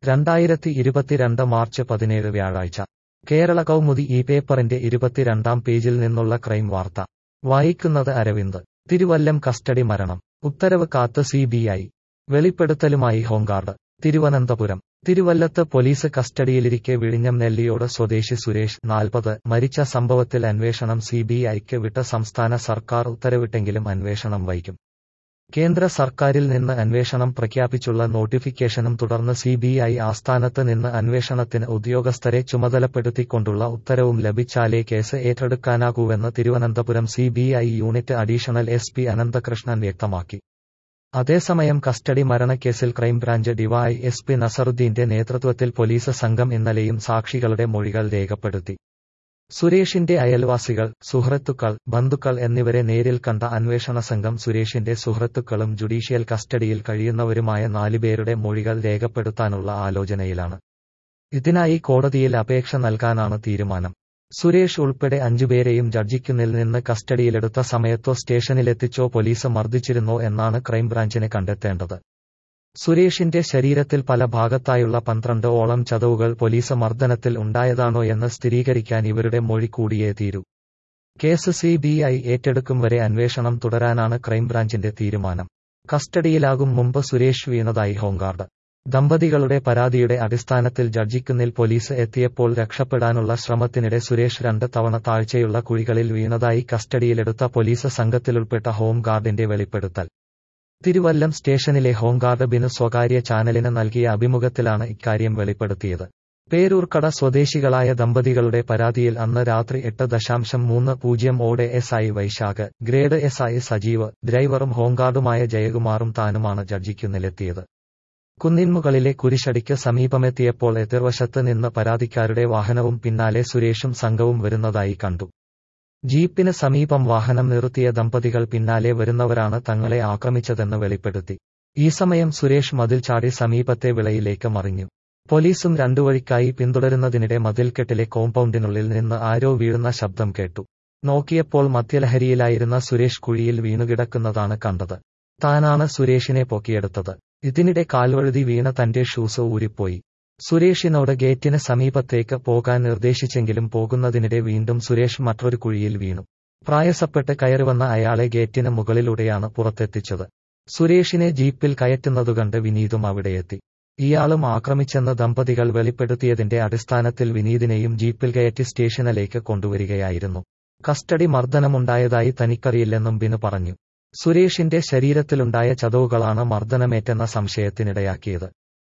രണ്ടായിരത്തി ഇരുപത്തിരണ്ട് മാർച്ച് പതിനേഴ് വ്യാഴാഴ്ച കേരള കൗമുദി ഈ പേപ്പറിന്റെ ഇരുപത്തിരണ്ടാം പേജിൽ നിന്നുള്ള ക്രൈം വാർത്ത വായിക്കുന്നത് അരവിന്ദ് തിരുവല്ലം കസ്റ്റഡി മരണം ഉത്തരവ് കാത്ത് സി ബി ഐ വെളിപ്പെടുത്തലുമായി ഹോംഗാർഡ് തിരുവനന്തപുരം തിരുവല്ലത്ത് പോലീസ് കസ്റ്റഡിയിലിരിക്കെ വിഴിഞ്ഞം നെല്ലിയോട് സ്വദേശി സുരേഷ് നാൽപ്പത് മരിച്ച സംഭവത്തിൽ അന്വേഷണം സി ബി ഐക്ക് വിട്ട സംസ്ഥാന സർക്കാർ ഉത്തരവിട്ടെങ്കിലും അന്വേഷണം വൈകും കേന്ദ്ര സർക്കാരിൽ നിന്ന് അന്വേഷണം പ്രഖ്യാപിച്ചുള്ള നോട്ടിഫിക്കേഷനും തുടർന്ന് സി ബി ഐ ആസ്ഥാനത്ത് നിന്ന് അന്വേഷണത്തിന് ഉദ്യോഗസ്ഥരെ ചുമതലപ്പെടുത്തിക്കൊണ്ടുള്ള ഉത്തരവും ലഭിച്ചാലേ കേസ് ഏറ്റെടുക്കാനാകൂവെന്ന് Thiruvananthapuram C B I unit additional S P Ananthakrishnan വ്യക്തമാക്കി അതേസമയം കസ്റ്റഡി മരണക്കേസിൽ ക്രൈംബ്രാഞ്ച് ഡിവൈ എസ് പി നസറുദ്ദീന്റെ നേതൃത്വത്തിൽ പോലീസ് സംഘം ഇന്നലെയും സാക്ഷികളുടെ മൊഴികൾ രേഖപ്പെടുത്തി സുരേഷിന്റെ അയൽവാസികൾ സുഹൃത്തുക്കൾ ബന്ധുക്കൾ എന്നിവരെ നേരിൽ കണ്ട അന്വേഷണ സംഘം സുരേഷിന്റെ സുഹൃത്തുക്കളും ജുഡീഷ്യൽ കസ്റ്റഡിയിൽ കഴിയുന്നവരുമായ നാലുപേരുടെ മൊഴികൾ രേഖപ്പെടുത്താനുള്ള ആലോചനയിലാണ് ഇതിനായി കോടതിയിൽ അപേക്ഷ നൽകാനാണ് തീരുമാനം സുരേഷ് ഉൾപ്പെടെ അഞ്ചുപേരെയും ജഡ്ജിക്കുന്നിൽ നിന്ന് കസ്റ്റഡിയിലെടുത്ത സമയത്തോ സ്റ്റേഷനിലെത്തിച്ചോ പോലീസ് മർദ്ദിച്ചിരുന്നോ എന്നാണ് ക്രൈംബ്രാഞ്ചിന് കണ്ടെത്തേണ്ടത് സുരേഷിന്റെ ശരീരത്തിൽ പല ഭാഗത്തായുള്ള പന്ത്രണ്ട് ഓളം ചതവുകൾ പോലീസ് മർദ്ദനത്തിൽ ഉണ്ടായതാണോ എന്ന് സ്ഥിരീകരിക്കാൻ ഇവരുടെ മൊഴി കൂടിയേ തീരൂ കേസ് സി ബി ഐ ഏറ്റെടുക്കും വരെ അന്വേഷണം തുടരാനാണ് ക്രൈംബ്രാഞ്ചിന്റെ തീരുമാനം കസ്റ്റഡിയിലാകും മുമ്പ് സുരേഷ് വീണതായി ഹോംഗാർഡ് ദമ്പതികളുടെ പരാതിയുടെ അടിസ്ഥാനത്തിൽ ജഡ്ജിക്കുന്നിൽ പോലീസ് എത്തിയപ്പോൾ രക്ഷപ്പെടാനുള്ള ശ്രമത്തിനിടെ സുരേഷ് രണ്ട് തവണ താഴ്ചയുള്ള കുഴികളിൽ വീണതായി കസ്റ്റഡിയിലെടുത്ത പോലീസ് സംഘത്തിലുൾപ്പെട്ട ഹോംഗാർഡിന്റെ വെളിപ്പെടുത്തൽ തിരുവല്ലം സ്റ്റേഷനിലെ ഹോംഗാർഡ് ബിനു സ്വകാര്യ ചാനലിന് നൽകിയ അഭിമുഖത്തിലാണ് ഇക്കാര്യം വെളിപ്പെടുത്തിയത് പേരൂർക്കട സ്വദേശികളായ ദമ്പതികളുടെ പരാതിയിൽ അന്ന് രാത്രി എട്ട് ദശാംശം മൂന്ന് പൂജ്യം ഓടെ S I Vaisakh grade S I Sajeev ഡ്രൈവറും ഹോംഗാർഡുമായ ജയകുമാറും താനുമാണ് ജഡ്ജിക്കുന്നിലെത്തിയത് കുന്നിൻമുകളിലെ കുരിശടിക്ക് സമീപമെത്തിയപ്പോൾ എതിർവശത്ത് നിന്ന് പരാതിക്കാരുടെ വാഹനവും പിന്നാലെ സുരേഷും സംഘവും വരുന്നതായി കണ്ടു ജീപ്പിന് സമീപം വാഹനം നിർത്തിയ ദമ്പതികൾ പിന്നാലെ വരുന്നവരാണ് തങ്ങളെ ആക്രമിച്ചതെന്ന് വെളിപ്പെടുത്തി ഈ സമയം സുരേഷ് മതിൽ ചാടി സമീപത്തെ വിളയിലേക്ക് മറിഞ്ഞു പോലീസും രണ്ടു വഴിക്കായി പിന്തുടരുന്നതിനിടെ മതിൽക്കെട്ടിലെ കോമ്പൗണ്ടിനുള്ളിൽ നിന്ന് ആരോ വീഴുന്ന ശബ്ദം കേട്ടു നോക്കിയപ്പോൾ മദ്യലഹരിയിലായിരുന്ന സുരേഷ് കുഴിയിൽ വീണുകിടക്കുന്നതാണ് കണ്ടത് താനാണ് സുരേഷിനെ പൊക്കിയെടുത്തത് ഇതിനിടെ കാൽവഴുതി വീണ തന്റെ ഷൂസ് ഊരിപ്പോയി സുരേഷിനോട് ഗേറ്റിന് സമീപത്തേക്ക് പോകാൻ നിർദ്ദേശിച്ചെങ്കിലും പോകുന്നതിനിടെ വീണ്ടും സുരേഷ് മറ്റൊരു കുഴിയിൽ വീണു പ്രായസപ്പെട്ട് കയറിവന്ന അയാളെ ഗേറ്റിന് മുകളിലൂടെയാണ് പുറത്തെത്തിച്ചത് സുരേഷിനെ ജീപ്പിൽ കയറ്റുന്നതുകണ്ട് വിനീതും അവിടെയെത്തി ഇയാളും ആക്രമിച്ചെന്ന് ദമ്പതികൾ വെളിപ്പെടുത്തിയതിന്റെ അടിസ്ഥാനത്തിൽ വിനീതിനെയും ജീപ്പിൽ കയറ്റി സ്റ്റേഷനിലേക്ക് കൊണ്ടുവരികയായിരുന്നു കസ്റ്റഡി മർദ്ദനമുണ്ടായതായി തനിക്കറിയില്ലെന്നും ബിനു പറഞ്ഞു സുരേഷിന്റെ ശരീരത്തിലുണ്ടായ ചതവുകളാണ് മർദ്ദനമേറ്റെന്ന സംശയത്തിനിടയാക്കിയത്